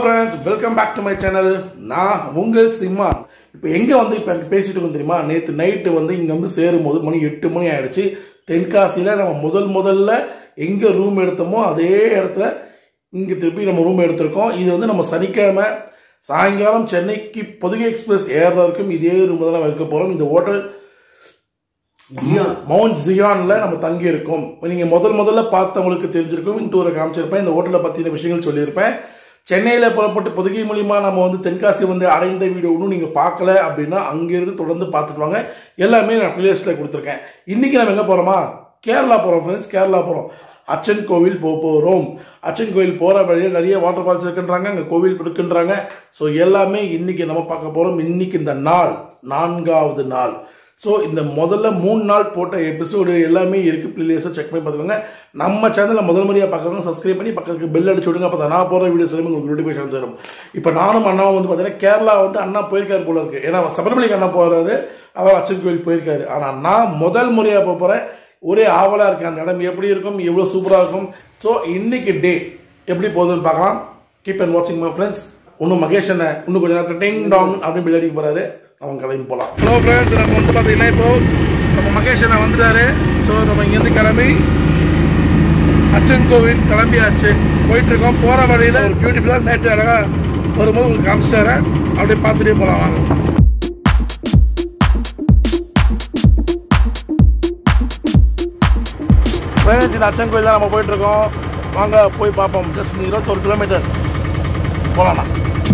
Friends welcome back to my channel நான் உங்கள் சிம்மா இப்போ எங்கே வந்து இப்போ எனக்கு பேசிட்டு இருக்கோம் தெரியுமா நேற்று நைட்டு வந்து இங்கே வந்து சேரும்போது மணி எட்டு மணி ஆயிடுச்சு தென்காசியில் நம்ம முதல் முதல்ல எங்கே ரூம் எடுத்தோமோ அதே இடத்துல இங்கே திருப்பி நம்ம ரூம் எடுத்திருக்கோம் இது வந்து நம்ம சனிக்கிழமை சாயங்காலம் சென்னைக்கு பொதுகை எக்ஸ்பிரஸ் ஏறதா இருக்கும் இதே ரூம் தான் நம்ம இருக்க போகிறோம் இந்த ஹோட்டல் மவுண்ட் ஜியான்ல நம்ம தங்கி இருக்கோம் நீங்க முதல் முதல்ல பார்த்தவங்களுக்கு தெரிஞ்சிருக்கும் இன்டூரை காமிச்சிருப்பேன் இந்த ஹோட்டலை பத்தின விஷயங்கள் சொல்லியிருப்பேன் சென்னையில புறப்பட்டு பொதுகை மூலியமா நம்ம வந்து தென்காசி வந்து அடைந்த வீடியோ ஒன்றும் நீங்க பார்க்கல அப்படின்னா அங்கிருந்து தொடர்ந்து பார்த்துட்டு வாங்க எல்லாமே நான் பிளேலிஸ்ட்ல கொடுத்துருக்கேன் இன்னைக்கு நம்ம எங்க போறோமா கேரளா போறோம் ஃப்ரெண்ட்ஸ் கேரளா போறோம் அச்சன் கோவில் போக போறோம் அச்சன் கோவில் போற வழியில் நிறைய வாட்டர் ஃபால்ஸ் இருக்குன்றாங்க அங்க கோவில் இருக்குன்றாங்க ஸோ எல்லாமே இன்னைக்கு நம்ம பார்க்க போறோம் இன்னைக்கு இந்த நாள் நான்காவது நாள் ஸோ இந்த முதல்ல மூணு நாள் போட்ட எபிசோடு எல்லாமே இருக்கு பிளேலிஸ்ட்டை செக் பண்ணி பார்த்துக்கோங்க நம்ம சேனலை முதல் முறையாக பார்க்குறவங்க சப்ஸ்கிரைப் பண்ணி பக்கத்துக்கு பெல் அடிச்சு விடுங்க அப்போ நான் போகிற வீடியோஸ் எல்லாமே உங்களுக்கு நோட்டிஃபிகேஷன் வரும் இப்போ நானும் அண்ணாவும் வந்து பார்த்தீங்கன்னா கேரளா வந்து அண்ணா போயிருக்காரு போல இருக்கு ஏன்னா சபரிமலைக்கு அண்ணா போறாரு அவர் அச்சன் கோயில் போயிருக்காரு ஆனால் நான் முதல் முறையாக போக போகிறேன் ஒரே ஆவலாக இருக்கு அந்த இடம் எப்படி இருக்கும் எவ்வளோ சூப்பராக இருக்கும் ஸோ இன்னைக்கு டே எப்படி போகுதுன்னு பார்க்கலாம் கீப் அண்ட் வாட்சிங் மை ஃப்ரெண்ட்ஸ் இன்னும் மகேஷ் என்ன இன்னும் கொஞ்சம் நேரத்தில் டிங் டாங் அப்படின்னு பில் அடிக்க போறாரு அவங்க கிளம்பி போகலாம் ஹலோ ஃப்ரெண்ட்ஸ் நம்ம வந்து பார்த்தீங்கன்னா இப்போ நம்ம மகேஷ் அண்ணா வந்துட்டாரு ஸோ நம்ம இங்கேருந்து கிளம்பி அச்சன் கோவில் கிளம்பியாச்சு போயிட்டு இருக்கோம் போகிற வழியில் ஒரு பியூட்டிஃபுல்லாக நேச்சர் அழகாக வரும்போது உங்களுக்கு காமிச்சிட்டாரு அப்படியே பார்த்துட்டே போகலாம் வாங்க ஃப்ரெண்ட்ஸ் இந்த அச்சன் கோயில் தான் நம்ம போயிட்டு இருக்கோம் வாங்க போய் பார்ப்போம் ஜஸ்ட் இருபத்தொரு கிலோமீட்டர் போகலாமா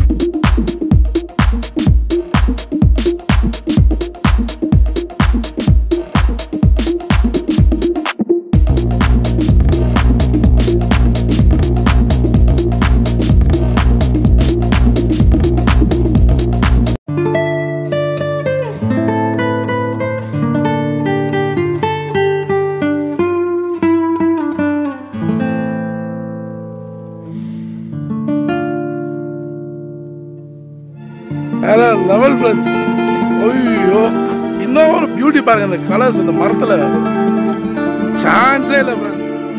வேற லெவல் ஃப்ரெண்ட்ஸ் ஐயோ இன்னும் ஒரு பியூட்டி பாருங்க இந்த கலர்ஸ் இந்த மரத்துல சான்ஸே இல்லை ஃப்ரெண்ட்ஸ்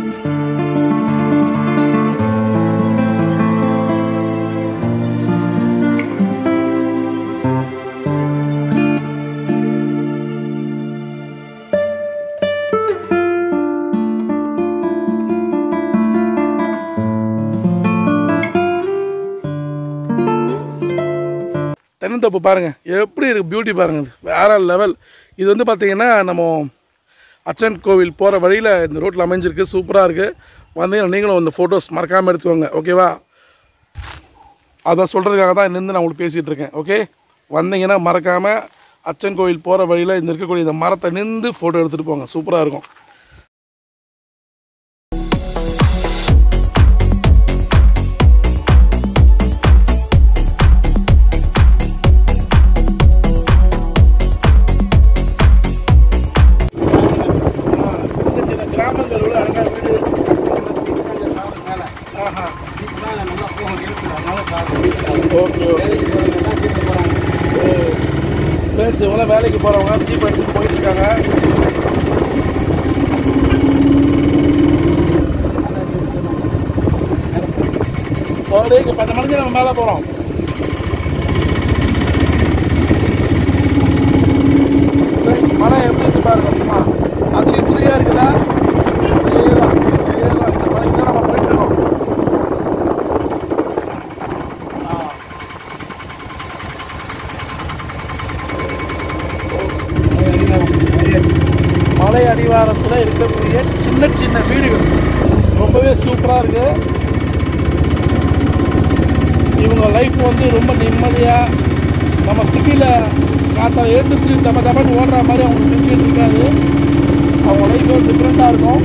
தென்னந்தோப்பு பாருங்க எப்படி இருக்கு பியூட்டி பாருங்க இது. வேற லெவல் இது வந்து பார்த்தீங்கன்னா நம்ம அச்சன் கோவில் போகிற வழியில் இந்த ரோட்டில் அமைஞ்சிருக்கு சூப்பராக இருக்குது வந்தீங்கன்னா நீங்களும் இந்த ஃபோட்டோஸ் மறக்காமல் எடுத்துக்கோங்க ஓகேவா அதான் சொல்கிறதுக்காக தான் நின்று நான் உங்களுக்கு பேசிகிட்டு இருக்கேன் ஓகே வந்தீங்கன்னா மறக்காமல் அச்சன் கோவில் போகிற வழியில் இந்த இருக்கக்கூடிய இந்த மரத்தை நின்று ஃபோட்டோ எடுத்துகிட்டு போங்க சூப்பராக இருக்கும் சின்ன சின்ன கிராமங்கள் உள்ள அழகாக வீடு ஆஹா ஓகே ஓகே ஃப்ரெண்ட்ஸ் இவங்க வேலைக்கு போகிறவங்க ஜீப் எடுத்துட்டு போயிட்டு இருக்காங்க ஓடிக்கு பத்து மணிக்கு நம்ம மேலே போகிறோம் ஃப்ரெண்ட்ஸ் மழை எப்படி இருக்கு பாருங்க சும்மா அதுலேயும் புதியா இருக்குல்ல அதேதான் அதேதான் இந்த மலைக்கு தான் நம்ம போயிட்டு இருக்கோம் மலை அடிவாரத்தில் இருக்கக்கூடிய சின்ன சின்ன வீடுகள் ரொம்பவே சூப்பராக இருக்கு இவங்க லைஃப் வந்து ரொம்ப நிம்மதியாக நம்ம சிட்டியில் காற்றை எழுந்திரிச்சு தப்ப தப்பன்னு ஓடுற மாதிரி அவங்களுக்கு நினச்சிட்டு இருக்காது அவங்க லைஃப் ஒரு டிஃப்ரெண்ட்டாக இருக்கும்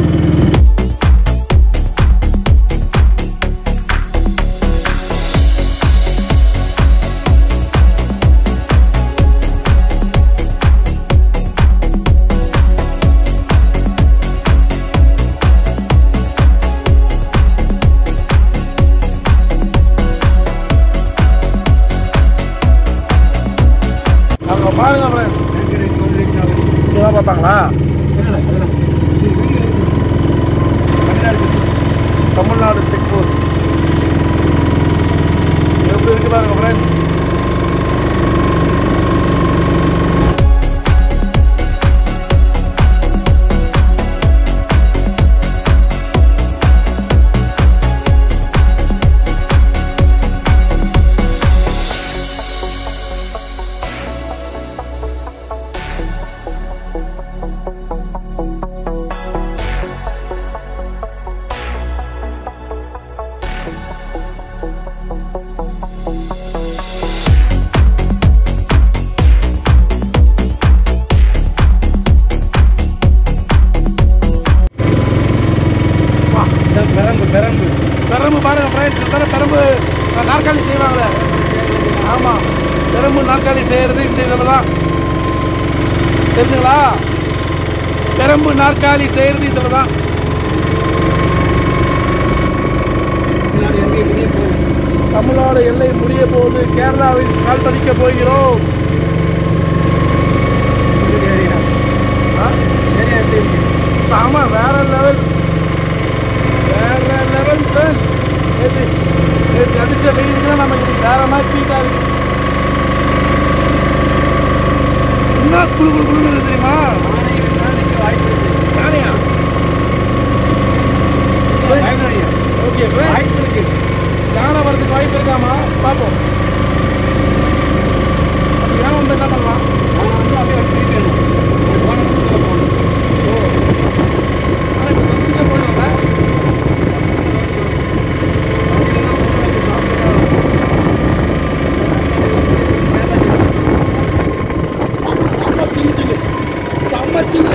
அங்கே பாருங்க ஃப்ரெண்ட்ஸ் இதெல்லாம் பார்ப்பாங்களா தமிழ்நாடு செக் போஸ்ட் பாருங்க ஃப்ரெண்ட்ஸ் வா பெரம்பு பெரம்பு பெரம்பு பாருங்க ஃப்ரெண்ட்ஸ் இதுதானே பெரம்பு அஹ், நாற்காலி செய்வாங்களே ஆமாம் பெரம்பு நாற்காலி செய்கிறது இந்த இதில் தான் தெரிஞ்சுங்களா பெரம்பு நாற்காலி செய்கிறது இதில் தான் பின்னாடி எங்கே வெளியே போகும் தமிழ்நாடு எல்லை முடிய போது கேரளாவில் கால் பதிக்க போகிறோம் ஏரியா ஆ? ஏரியா எப்படி இருக்கு செம வேற லெவல் வேற லெவல் ஃப்ரெண்ட்ஸ் நேற்று நேற்று அடிச்ச வெயிலுக்கு நம்ம இன்னைக்கு வேற மாதிரி ட்ரீட்டா இருக்கு என்ன குழு குழு குழுன்னு இருக்கு தெரியுமா ஆணைகள் தான் நிற்க வாய்ப்பு இருக்கு யானையா பயப்படாதீங்க. ஓகே வாய்ப்பு இருக்கு யானை வரதுக்கு வாய்ப்பு இருக்காமா பார்ப்போம் அப்படி யானை வந்து என்ன பண்ணலாம் நான் வந்து அப்படியே திருப்பி வேணும் போன நிமிஷத்துல போகணும் ஆனால் இப்போ சந்திக்க போயிடல செம்ம சில்லு சில்லு செம்ம சில்லு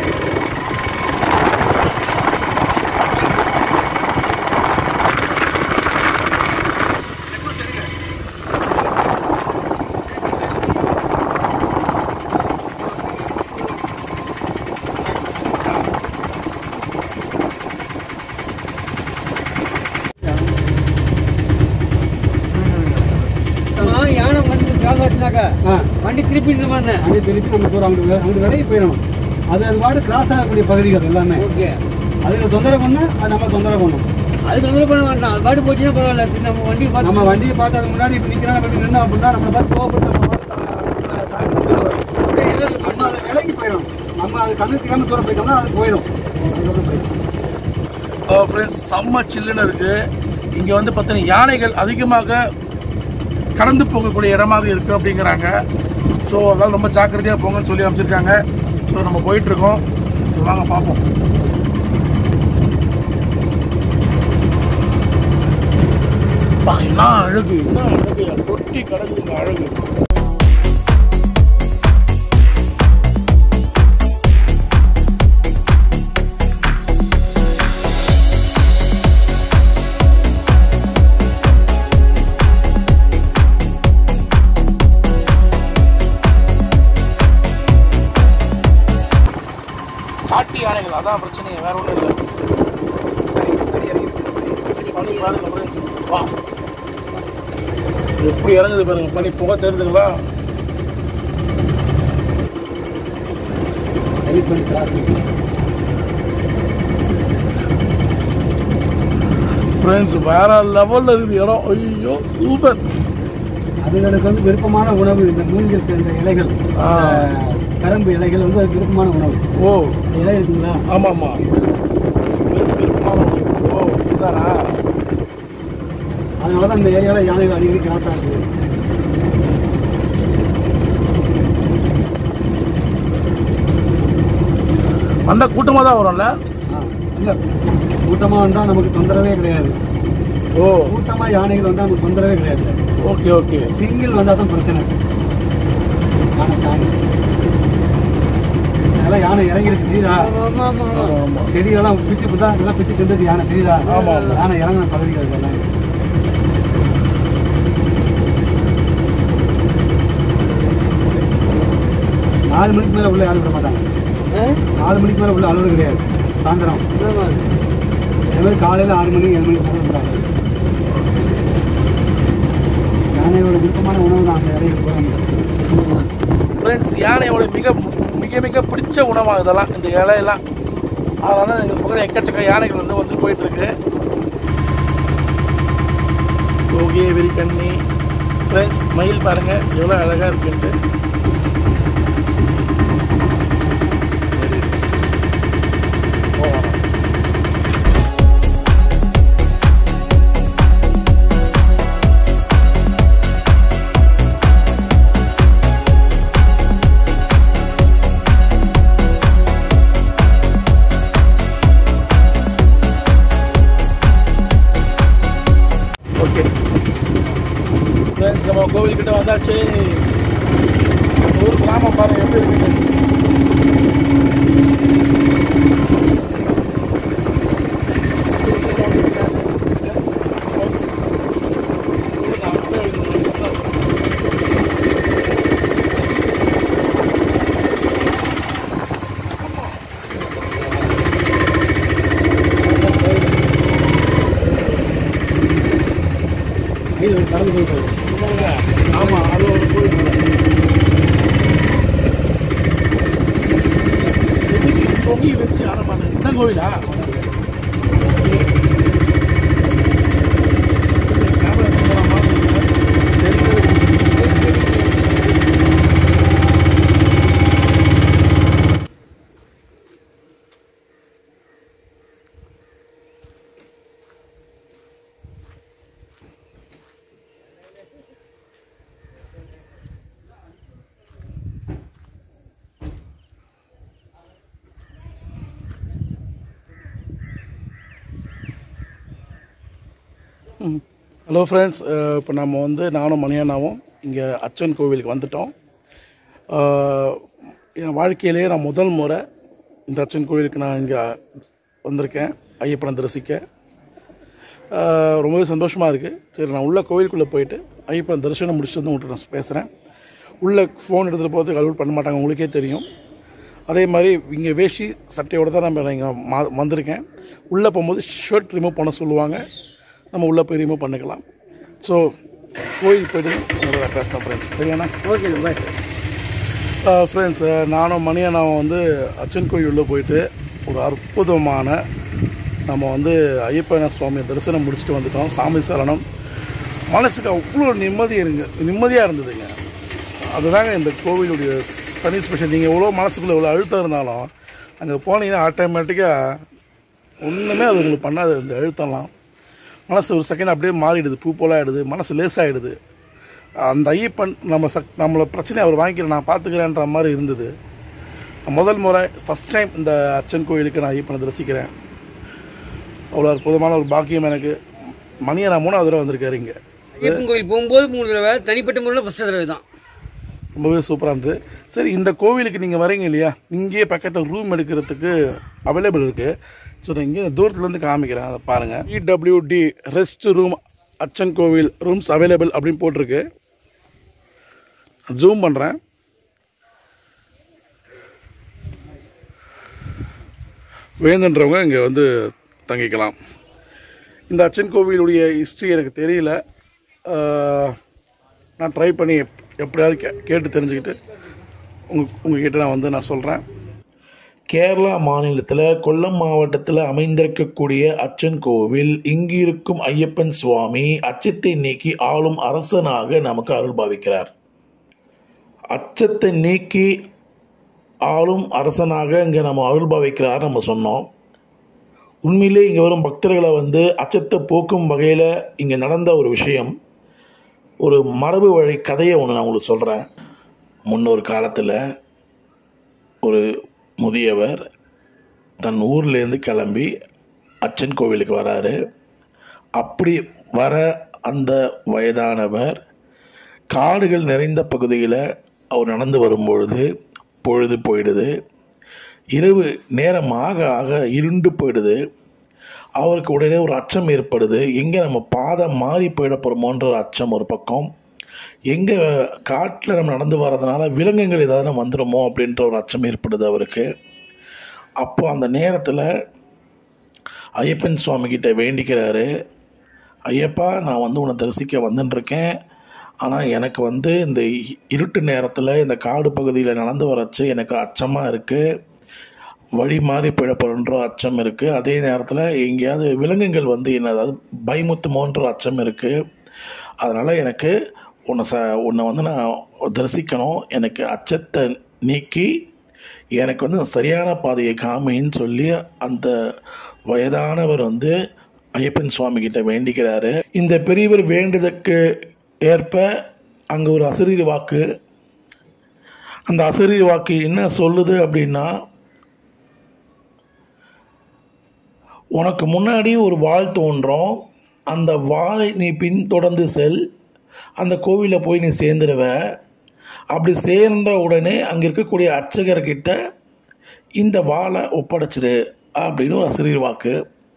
நான் யானை வந்து கால் வச்சுனாக்கா ஆ வண்டி திருப்பி இந்த மாதிரி அங்கே திருப்பி நம்ம போகிறோம் அங்கிட்டு வே- அங்கிட்டு விலகி போயிடணும் அது அது பாட்டு கிராஸ் ஆகக்கூடிய பகுதிகள் எல்லாமே ஓகே அதில் தொந்தரவு பண்ணா அது நம்ம தொந்தரவு பண்ணும் அது தொந்தரவு பண்ண வேண்டாம் அது பாட்டு போச்சுன்னா பரவாயில்ல இது நம்ம வண்டி பார்த்து நம்ம வண்டியை பார்த்து அதுக்கு முன்னாடி இப்போ நிற்கிறோம் நம்ம நின்று அப்படின்னா நம்மளை பார்த்து கோவப்பட்டு நம்ம பார்த்து தாக்கி கொடுத்துருவாரு. நம்ம அதை விலகி போயிடும் நம்ம அது கண்ணு தெரியாம தூரம் போயிட்டோம்னா அது போயிடும் அதுக்கப்புறம் போயிடும் ஃப்ரெண்ட்ஸ் செம்ம சில்லுன்னு இருக்கு இங்கே வந்து பார்த்தீங்கன்னா யானைகள் அதிகமாக கடந்து போகக்கூடிய இடமாக இருக்குது அப்படிங்கிறாங்க ஸோ அதனால் ரொம்ப ஜாக்கிரதையாக போங்கன்னு சொல்லி அமைச்சிருக்காங்க ஸோ நம்ம போயிட்டுருக்கோம் ஸோ வாங்க பார்ப்போம் பா, என்ன அழகு என்ன அழகு கொட்டி கிடக்குதுங்க அழகு காட்டு யானைகள் அதான் பிரச்சனையே வேற ஒன்றும் இல்லை பனி பாருங்க friends. வா எப்படி இறங்குது பாருங்க பனி புகை தெரியுதுங்களா வெயிட் பண்ணி கிராசிங் ஃப்ரெண்ட்ஸ் வேற லெவலில் இருக்குது இடம் ஐயோ சூப்பர் அதுகளுக்கு வந்து விருப்பமான உணவு இந்த மூங்கில் இந்த இலைகள் ஆ. அஹ், கரும்பு இலைகள் வந்து அது விருப்பமான உணவு ஓ இலை இருக்குங்களா ஆமாம் ஆமாம் விருப்பமான உணவு. ஓ இதுதானா அதனால தான் இந்த ஏரியாவில் யானைகள் அடிக்கடி கிராஸ் ஆகுது வந்தால் கூட்டமாக தான் வரும்ல இல்லை கூட்டமாக வந்தால் நமக்கு தொந்தரவே கிடையாது ஓ கூட்டமாக யானைகள் வந்தால் நமக்கு தொந்தரவே கிடையாது ஓகே ஓகே சிங்கிள் வந்தால் தான் பிரச்சனை யானை தாண்டி அதெல்லாம் யானை இறங்கிருக்கு தெரியுதா ஆமா ஆமா ஆமா ஆமாம் ஆமாம் செடியெல்லாம் பிச்சு புதா இதெல்லாம் பிச்சு தின்றது யானை தெரியுதா ஆமா, ஆமா. யானை இறங்கின பகுதிகள் இதெல்லாம் நாலு மணிக்கு மேலே உள்ள யாரும் விட மாட்டாங்க ஆ? நாலு மணிக்கு மேலே உள்ள அலுவலகம் கிடையாது சாயந்தரம் ஆமா அதே மாதிரி காலையில் ஆறு மணி ஏழு மணிக்கு மேலே விடுறாங்க யானையோட விருப்பமான உணவு தான் அந்த இடையில போகிறாங்க ஃப்ரெண்ட்ஸ் யானையோட மிக மிக மிக பிடிச்ச உணவாக இதெல்லாம் இந்த இலையெல்லாம் அதனால எங்கள் பக்கத்தில் எக்கச்சக்க யானைகள் வந்து வந்து போயிட்டு இருக்கு ஓகே வெரி கண்ணி ஃப்ரெண்ட்ஸ் மயில் பாருங்க எவ்வளோ அழகாக இருக்குன்ட்டு போகலாம் ஓகே ஃப்ரெண்ட்ஸ் நம்ம கோவில்கிட்ட வந்தாச்சு ஊர் கிராமம் பாருங்க எப்படி இருக்குது ஆமாம் அது ஒரு கோவில் பொங்கி வச்சு ஆரம்பாங்க இதான் கோவிலா ஹலோ ஃப்ரெண்ட்ஸ் இப்போ நம்ம வந்து நானும் மணியண்ணாவும் இங்கே அச்சன் கோவிலுக்கு வந்துட்டோம் அஹ், என் வாழ்க்கையிலேயே நான் முதல் முறை இந்த அச்சன் கோவிலுக்கு நான் இங்கே வந்திருக்கேன் ஐயப்பனை தரிசிக்க அஹ், ரொம்பவே சந்தோஷமாக இருக்குது சரி நான் உள்ள கோவிலுக்குள்ளே போயிட்டு ஐயப்பன் தரிசனம் முடிச்சுட்டு வந்து உங்கள்கிட்ட நான் பேசுகிறேன் உள்ளே ஃபோன் எடுத்துகிட்டு போகிறதுக்கு அலுவல் பண்ண மாட்டாங்க உங்களுக்கே தெரியும் அதே மாதிரி இங்கே வேஷ்டி சட்டையோடு தான் நம்ம இங்கே மா வந்திருக்கேன் உள்ளே போகும்போது ஷர்ட் ரிமூவ் பண்ண சொல்லுவாங்க நம்ம உள்ளே போய் ரிமூவ் பண்ணிக்கலாம் ஸோ கோயில் போயிட்டு உங்களோட பேசணும் ஃப்ரெண்ட்ஸ் சரியாண்ணா ஓகே பாய் ஃப்ரெண்ட்ஸ் நானும் மணியண்ணாவும் வந்து அச்சன் கோயில் உள்ளே போயிட்டு ஒரு அற்புதமான நம்ம வந்து ஐயப்பன சுவாமி தரிசனம் முடிச்சுட்டு வந்துட்டோம் சாமி சரணம் மனசுக்கு அவ்வளோ நிம்மதி இருங்க நிம்மதியாக இருந்ததுங்க அதுதாங்க இந்த கோவிலுடைய தனி ஸ்பெஷல் நீங்கள் எவ்வளோ மனசுக்குள்ளே எவ்வளோ அழுத்தம் இருந்தாலும் அங்கே போனீங்கன்னா ஆட்டோமேட்டிக்காக ஒன்றுமே அது உங்களுக்கு பண்ணாது இந்த அழுத்தம்லாம் மனசு ஒரு செகண்ட் அப்படியே மாறிடுது பூ போல ஆகிடுது மனசு லேசாகிடுது அந்த ஐயப்பன் நம்ம சக் நம்மளை பிரச்சனை அவர் வாங்கிக்கிறேன் நான் பார்த்துக்கிறேன்ற மாதிரி இருந்தது முதல் முறை ஃபஸ்ட் டைம் இந்த அச்சன் கோயிலுக்கு நான் ஐயப்பனை தரிசிக்கிறேன் அவ்வளோ அற்புதமான ஒரு பாக்கியம் எனக்கு மணியை நான் மூணாவது தடவை வந்திருக்காரு இங்கே ஐயப்பன் கோயில் போகும்போது மூணு தடவை தனிப்பட்ட முறையில் ஃபஸ்ட் தடவை தான் ரொம்பவே சூப்பராக இருந்தது சரி இந்த கோவிலுக்கு நீங்கள் வரீங்க இல்லையா இங்கேயே பக்கத்தில் ரூம் எடுக்கிறதுக்கு அவைலபிள் இருக்குது ஸோ நான் இங்கே தூரத்துலேருந்து காமிக்கிறேன் அதை பாருங்கள் இடபிள்யூடி ரெஸ்ட் ரூம் அச்சன் கோவில் ரூம்ஸ் அவைலபிள் அப்படின்னு போட்டிருக்கு ஜூம் பண்ணுறேன் வேணுன்றவங்க இங்கே வந்து தங்கிக்கலாம் இந்த அச்சன் கோவிலுடைய ஹிஸ்ட்ரி எனக்கு தெரியல ஆஹ், நான் ட்ரை பண்ணி எப்- எப்படியாவது கே கேட்டு தெரிஞ்சுக்கிட்டு உங்க உங்ககிட்ட நான் வந்து நான் சொல்கிறேன் கேரளா மாநிலத்தில் கொல்லம் மாவட்டத்தில் அமைந்திருக்கக்கூடிய அச்சன் கோவில் இங்கு இருக்கும் ஐயப்பன் சுவாமி அச்சத்தை நீக்கி ஆளும் அரசனாக நமக்கு அருள் பாவிக்கிறார் அச்சத்தை நீக்கி ஆளும் அரசனாக இங்கே நம்ம அருள் பாவிக்கிறார் நம்ம சொன்னோம் உண்மையிலே இங்கே வரும் பக்தர்களை வந்து அச்சத்தை போக்கும் வகையில் இங்கே நடந்த ஒரு விஷயம் ஒரு மரபு வழி கதையை ஒன்று நான் உங்களுக்கு சொல்கிறேன் முன்னொரு காலத்தில் ஒரு முதியவர் தன் ஊர்லேருந்து கிளம்பி அச்சன் கோவிலுக்கு வராரு அப்படி வர அந்த வயதானவர் காடுகள் நிறைந்த பகுதியில் அவர் நடந்து வரும்பொழுது பொழுது போயிடுது இரவு நேரம் ஆக ஆக இருண்டு போயிடுது அவருக்கு உடனே ஒரு அச்சம் ஏற்படுது எங்கே நம்ம பாதை மாறி போயிட போகிறோமோன்ற ஒரு அச்சம் ஒரு பக்கம் எங்கே காட்டில் நம்ம நடந்து வர்றதுனால விலங்குகள் ஏதாவது நம்ம வந்துடுமோ அப்படின்ற ஒரு அச்சம் ஏற்படுது அவருக்கு அப்போ அந்த நேரத்தில் ஐயப்பன் சுவாமி கிட்ட வேண்டிக்கிறாரு ஐயப்பா நான் வந்து உன்னை தரிசிக்க வந்துட்டுருக்கேன் ஆனால் எனக்கு வந்து இந்த இ- இருட்டு நேரத்தில் இந்த காடு பகுதியில் நடந்து வரச்சு எனக்கு அச்சமாக இருக்குது வழி மாறி போயிடப்படுன்ற அச்சம் இருக்குது அதே நேரத்தில் எங்கேயாவது விலங்குகள் வந்து என்ன அதாவது பயமுத்துமோன்ற அச்சம் இருக்குது அதனால் எனக்கு உன்னை ச உன்னை வந்து நான் தரிசிக்கணும் எனக்கு அச்சத்தை நீக்கி எனக்கு வந்து சரியான பாதையை காமின்னு சொல்லி அந்த வயதானவர் வந்து ஐயப்பன் சுவாமி கிட்ட வேண்டிக்கிறாரு இந்த பெரியவர் வேண்டுதற்கு ஏற்ப அங்கே ஒரு அசரீரி வாக்கு அந்த அசரீரி வாக்கு என்ன சொல்லுது அப்படின்னா உனக்கு முன்னாடி ஒரு வாள் தோன்றும் அந்த வாளை நீ பின்தொடர்ந்து செல் அந்த கோவிலில் போய் நீ சேர்ந்துருவ அப்படி சேர்ந்த உடனே அங்கே இருக்கக்கூடிய அர்ச்சகர்கிட்ட இந்த வாளை ஒப்படைச்சிரு அப்படின்னு ஒரு அசிரியர் வாக்கு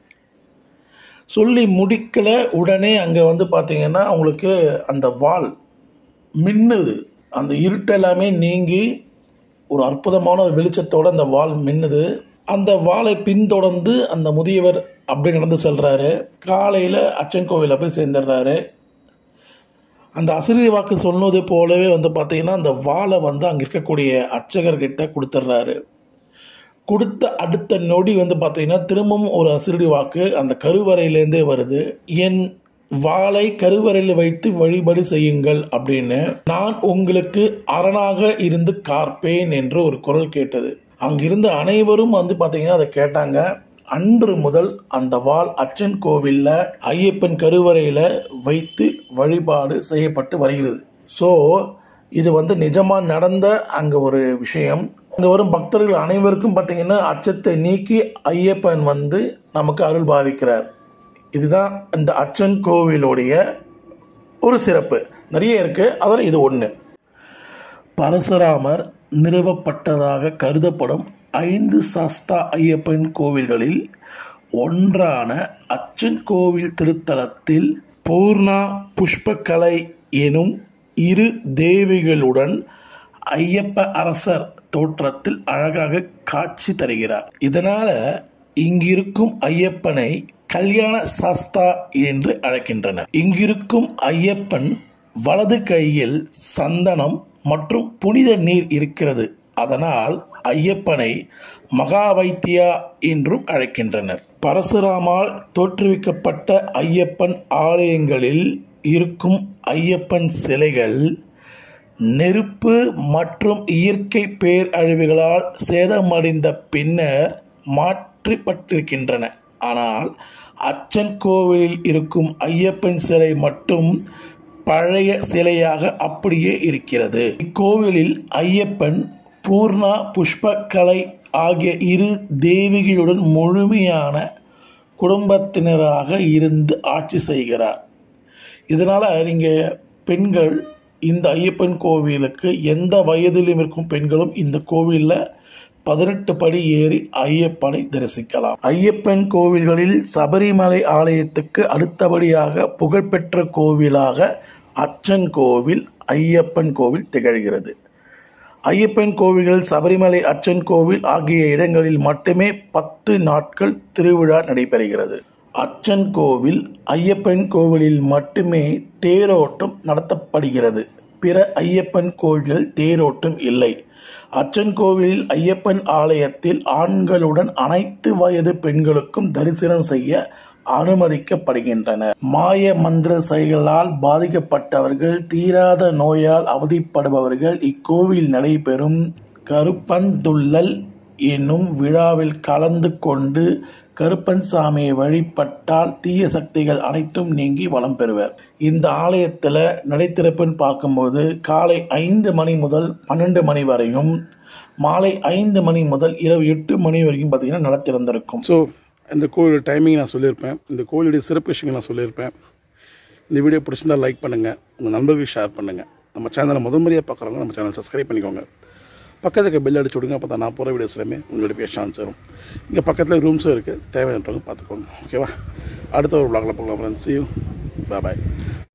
சொல்லி முடிக்கல உடனே அங்கே வந்து பார்த்தீங்கன்னா அவங்களுக்கு அந்த வாள் மின்னுது அந்த இருட்டெல்லாமே நீங்கி ஒரு அற்புதமான ஒரு வெளிச்சத்தோட அந்த வாள் மின்னுது அந்த வாளை பின்தொடர்ந்து அந்த முதியவர் அப்படி நடந்து செல்றாரு காலையில் அச்சன் கோவிலில் போய் சேர்ந்துடுறாரு அந்த அசிரியர் வாக்கு சொன்னது போலவே வந்து பார்த்தீங்கன்னா அந்த வாளை வந்து அங்கே இருக்கக்கூடிய அர்ச்சகர்கிட்ட கொடுத்துட்றாரு கொடுத்த அடுத்த நொடி வந்து பார்த்தீங்கன்னா திரும்பவும் ஒரு அசிரடி வாக்கு அந்த கருவறையிலேருந்தே வருது என் வாளை கருவறையில் வைத்து வழிபாடு செய்யுங்கள் அப்படின்னு நான் உங்களுக்கு அரணாக இருந்து காப்பேன் என்று ஒரு குரல் கேட்டது அங்கிருந்த அனைவரும் வந்து பார்த்தீங்கன்னா அதை கேட்டாங்க அன்று முதல் அந்த வாள் அச்சன் கோவிலில் ஐயப்பன் கருவறையில் வைத்து வழிபாடு செய்யப்பட்டு வருகிறது ஸோ இது வந்து நிஜமாக நடந்த அங்கே ஒரு விஷயம் அங்கே வரும் பக்தர்கள் அனைவருக்கும் பார்த்தீங்கன்னா அச்சத்தை நீக்கி ஐயப்பன் வந்து நமக்கு அருள் பாவிக்கிறார் இதுதான் இந்த அச்சன் கோவிலுடைய ஒரு சிறப்பு நிறைய இருக்குது அதில் இது ஒன்று பரசுராமர் நிறுவப்பட்டதாக கருதப்படும் ஐந்து சாஸ்தா ஐயப்பன் கோவில்களில் ஒன்றான அச்சன் கோவில் திருத்தலத்தில் பூர்ணா புஷ்பக்கலை எனும் இரு தேவிகளுடன் ஐயப்ப அரசர் தோற்றத்தில் அழகாக காட்சி தருகிறார் இதனால் இங்கிருக்கும் ஐயப்பனை கல்யாண சாஸ்தா என்று அழைக்கின்றனர் இங்கிருக்கும் ஐயப்பன் வலது கையில் சந்தனம் மற்றும் புனித நீர் இருக்கிறது அதனால் ஐயப்பனை மகா வைத்தியா என்றும் அழைக்கின்றனர் பரசுராமால் தோற்றுவிக்கப்பட்ட ஐயப்பன் ஆலயங்களில் இருக்கும் ஐயப்பன் சிலைகள் நெருப்பு மற்றும் இயற்கை பேரழிவுகளால் சேதமடைந்த பின்னர் மாற்றப்பட்டிருக்கின்றன ஆனால் அச்சன் கோவிலில் இருக்கும் ஐயப்பன் சிலை மட்டும் பழைய சிலையாக அப்படியே இருக்கிறது இக்கோவிலில் ஐயப்பன் பூர்ணா புஷ்பக்கலை ஆகிய இரு தேவிகளுடன் முழுமையான குடும்பத்தினராக இருந்து ஆட்சி செய்கிறார் இதனால் நீங்கள் பெண்கள் இந்த ஐயப்பன் கோவிலுக்கு எந்த வயதிலும் இருக்கும் பெண்களும் இந்த கோவிலில் பதினெட்டு படி ஏறி ஐயப்பனை தரிசிக்கலாம் ஐயப்பன் கோவில்களில் சபரிமலை ஆலயத்துக்கு அடுத்தபடியாக புகழ்பெற்ற கோவிலாக அச்சன் கோவில் ஐயப்பன் கோவில் திகழ்கிறது ஐயப்பன் கோவில்கள் சபரிமலை அச்சன் கோவில் ஆகிய இடங்களில் மட்டுமே பத்து நாட்கள் திருவிழா நடைபெறுகிறது அச்சன் கோவில் ஐயப்பன் கோவிலில் மட்டுமே தேரோட்டம் நடத்தப்படுகிறது பிற ஐயப்பன் கோவில்கள் தேரோட்டம் இல்லை அச்சன் கோவிலில் ஐயப்பன் ஆலயத்தில் ஆண்களுடன் அனைத்து வயது பெண்களுக்கும் தரிசனம் செய்ய அனுமதிக்கப்படுகின்றனர் மாய மந்திர செயல்களால் பாதிக்கப்பட்டவர்கள் தீராத நோயால் அவதிப்படுபவர்கள் இக்கோவில் நடைபெறும் கருப்பந்துள்ளல் என்னும் விழாவில் கலந்து கொண்டு கருப்பன் சாமியை வழிபட்டால் தீய சக்திகள் அனைத்தும் நீங்கி வளம் பெறுவர் இந்த ஆலயத்தில் நடைத்திறப்புன்னு பார்க்கும்போது காலை ஐந்து மணி முதல் பன்னெண்டு மணி வரையும் மாலை ஐந்து மணி முதல் இரவு எட்டு மணி வரைக்கும் பார்த்தீங்கன்னா நட திறந்திருக்கும் ஸோ இந்த கோவிலோட டைமிங் நான் சொல்லியிருப்பேன் இந்த கோவிலுடைய சிறப்பு விஷயங்கள் நான் சொல்லியிருப்பேன் இந்த வீடியோ பிடிச்சிருந்தா லைக் பண்ணுங்கள் உங்கள் நண்பர்களுக்கு ஷேர் பண்ணுங்கள் நம்ம சேனலை முதல் முறையாக பார்க்குறவங்க நம்ம சேனல் சப்ஸ்கிரைப் பண்ணிக்கோங்க பக்கத்துக்கு பெல் அடிச்சு விடுங்க அப்போ தான் நான் போகிற வீடியோஸ் எல்லாமே உங்களுடைய பேச சான்ஸ் வரும் இங்கே பக்கத்தில் ரூம்ஸும் இருக்குது தேவையானவங்க பார்த்துக்கோங்க ஓகேவா அடுத்த ஒரு vlogல பார்க்கலாம் ஃப்ரெண்ட்ஸ் யூ பாய்